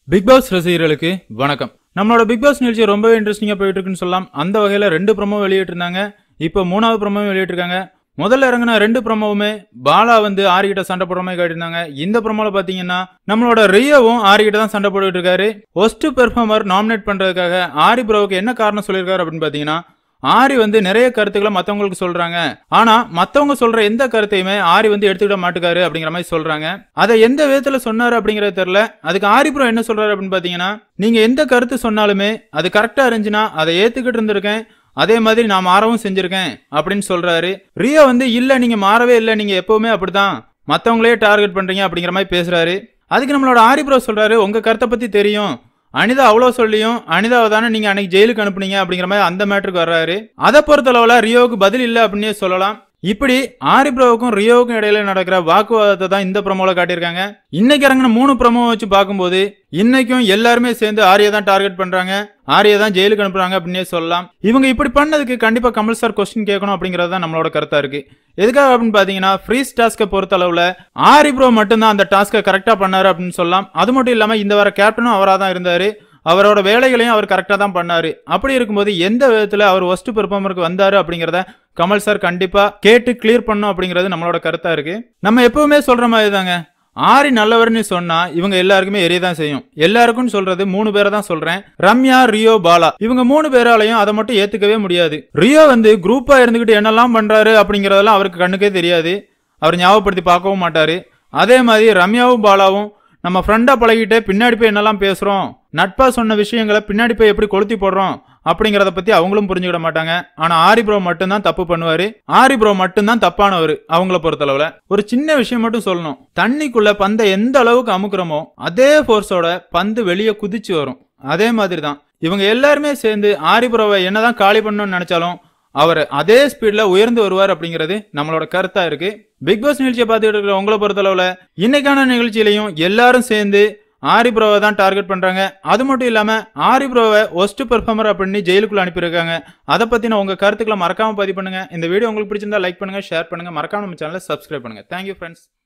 big pass ரசிகர்களுக்கு வணக்கம் நம்மளோட பிக் பாஸ் நிகழ்ச்சி ரொம்பவே இன்ட்ரெஸ்டிங்கா போயிட்டு இருக்குன்னு சொல்லலாம் அந்த வகையில ரெண்டு ப்ரோமோ வெளியிட்டிருந்தாங்க இப்போ மூணாவது ப்ரோமோ வெளியிட்டிருக்காங்க முதல்ல இறங்கின ரெண்டு ப்ரோமோவுமே பாலா வந்து ஆரிகிட்ட சண்டை போடுற மாதிரி காட்டியிருந்தாங்க இந்த ப்ரோமோல பாத்தீங்கன்னா நம்மளோட ரியோவும் ஆரிகிட்ட தான் சண்டை போட்டுட்டு இருக்காரு ஒஸ்ட் பெர்ஃபார்மர் நாமினேட் பண்றதுக்காக ஆரி ப்ரோவுக்கு என்ன காரணம் சொல்லியிருக்காரு அப்படின்னு பாத்தீங்கன்னா ஆரி வந்து நிறைய கருத்துக்களை மத்தவங்களுக்கு சொல்றாங்க ஆனா மத்தவங்க சொல்ற எந்த கருத்தையுமே ஆரி வந்து எடுத்துக்கிட மாட்டுக்காரு அப்படிங்கிற மாதிரி சொல்றாங்க அதை எந்த விதத்துல சொன்னாரு அப்படிங்கறது தெரியல அதுக்கு ஆரி ப்ரோ என்ன சொல்றாரு அப்படின்னு பாத்தீங்கன்னா நீங்க எந்த கருத்து சொன்னாலுமே அது கரெக்டா இருந்துச்சுன்னா அதை ஏத்துக்கிட்டு இருந்திருக்கேன் அதே மாதிரி நான் மாறவும் செஞ்சிருக்கேன் அப்படின்னு சொல்றாரு ரியோ வந்து இல்ல நீங்க மாறவே இல்ல நீங்க எப்பவுமே அப்படிதான் மத்தவங்களே டார்கெட் பண்றீங்க அப்படிங்கிற மாதிரி பேசுறாரு அதுக்கு நம்மளோட ஆரி ப்ரோ சொல்றாரு உங்க கருத்தை பத்தி தெரியும் அனிதா அவ்வளோ சொல்லியும் அனிதாவை தானே நீங்க அன்னைக்கு ஜெயிலுக்கு அனுப்புனீங்க அப்படிங்கிற மாதிரி அந்த மேட்டருக்கு வர்றாரு அதை பொறுத்தளவுல ரியோவுக்கு பதில் இல்லை அப்படின்னே சொல்லலாம் இப்படி ஆரி ப்ரோவுக்கும் ரியோவுக்கும் இடையில நடக்கிற வாக்குவாதத்தை தான் இந்த ப்ரோமோல காட்டியிருக்காங்க இன்னைக்கு இறங்கின மூணு ப்ரோமோ வச்சு பார்க்கும்போது இன்னைக்கும் எல்லாருமே சேர்ந்து ஆரியை தான் டார்கெட் பண்றாங்க ஆரியை தான் ஜெயிலுக்கு அனுப்புறாங்க அப்படின்னே சொல்லலாம் இவங்க இப்படி பண்ணதுக்கு கண்டிப்பா கமல் சார் கொஸ்டின் கேட்கணும் அப்படிங்கறது தான் நம்மளோட கருத்தா இருக்கு எதுக்காக அப்படின்னு பாத்தீங்கன்னா ஃப்ரீஸ் டாஸ்க்கை பொறுத்த அளவுல ஆரி ப்ரோ மட்டும்தான் அந்த டாஸ்க்கை கரெக்டா பண்ணாரு அப்படின்னு சொல்லலாம் அது மட்டும் இல்லாம இந்த வார கேப்டனும் அவரா தான் இருந்தாரு அவரோட வேலைகளையும் அவர் கரெக்டாக தான் பண்ணாரு அப்படி இருக்கும்போது எந்த விதத்துல அவர் ஒஸ்ட் பெர்ஃபார்மருக்கு வந்தாரு அப்படிங்கிறத கமல் சார் கண்டிப்பா கேட்டு கிளியர் பண்ணும் அப்படிங்கிறது நம்மளோட கருத்தா இருக்கு நம்ம எப்பவுமே சொல்ற மாதிரி தாங்க ஆரி நல்லவர்னு சொன்னா இவங்க எல்லாருக்குமே எரியதான் செய்யும் எல்லாருக்கும் சொல்றது மூணு பேரை தான் சொல்றேன் ரம்யா ரியோ பாலா இவங்க மூணு பேராலையும் அதை மட்டும் ஏத்துக்கவே முடியாது ரியோ வந்து குரூப்பா இருந்துகிட்டு என்னெல்லாம் பண்றாரு அப்படிங்கறதெல்லாம் அவருக்கு கண்ணுக்கே தெரியாது அவர் ஞாபகப்படுத்தி பார்க்கவும் மாட்டாரு அதே மாதிரி ரம்யாவும் பாலாவும் நம்ம ஃப்ரெண்டா பழகிட்டு பின்னாடி போய் என்னெல்லாம் பேசுறோம் நட்பா சொன்ன விஷயங்களை பின்னாடி போய் எப்படி கொளுத்தி போடுறோம் அப்படிங்கறத பத்தி அவங்களும் புரிஞ்சுக்கிட மாட்டாங்க ஆனா ஆரி ப்ரோ மட்டும்தான் தப்பு பண்ணுவாரு ஆரி ப்ரோ மட்டும்தான் தப்பானவர் அவங்கள பொறுத்தளவுல ஒரு சின்ன விஷயம் மட்டும் சொல்லணும் தண்ணிக்குள்ள பந்தை எந்த அளவுக்கு அமுக்குறோமோ அதே ஃபோர்ஸோட பந்து வெளியே குதிச்சு வரும் அதே மாதிரி தான் இவங்க எல்லாருமே சேர்ந்து ஆரி ப்ரோவை என்னதான் காலி பண்ணணும்னு நினைச்சாலும் அவர் அதே ஸ்பீட்ல உயர்ந்து வருவார் அப்படிங்கிறது நம்மளோட கருத்தா இருக்கு பிக் பாஸ் நிகழ்ச்சியை பார்த்துட்டு இருக்கிற உங்களை பொறுத்தளவுல இன்னைக்கான நிகழ்ச்சியிலையும் எல்லாரும் சேர்ந்து ஆரி ப்ரோவை தான் டார்கெட் பண்றாங்க அது மட்டும் இல்லாம ஆரி ப்ரோவை ஒஸ்ட் பெர்ஃபார்மர் அப்படின்னு ஜெயிலுக்குள்ள அனுப்பியிருக்காங்க அதை பத்தின உங்க கருத்துக்களை மறக்காம பதிவு பண்ணுங்க இந்த வீடியோ உங்களுக்கு பிடிச்சிருந்தா லைக் பண்ணுங்க ஷேர் பண்ணுங்க மறக்காம நம்ம சேனலை சப்ஸ்கிரைப் பண்ணுங்க தேங்க்யூ ஃப்ரெண்ட்ஸ்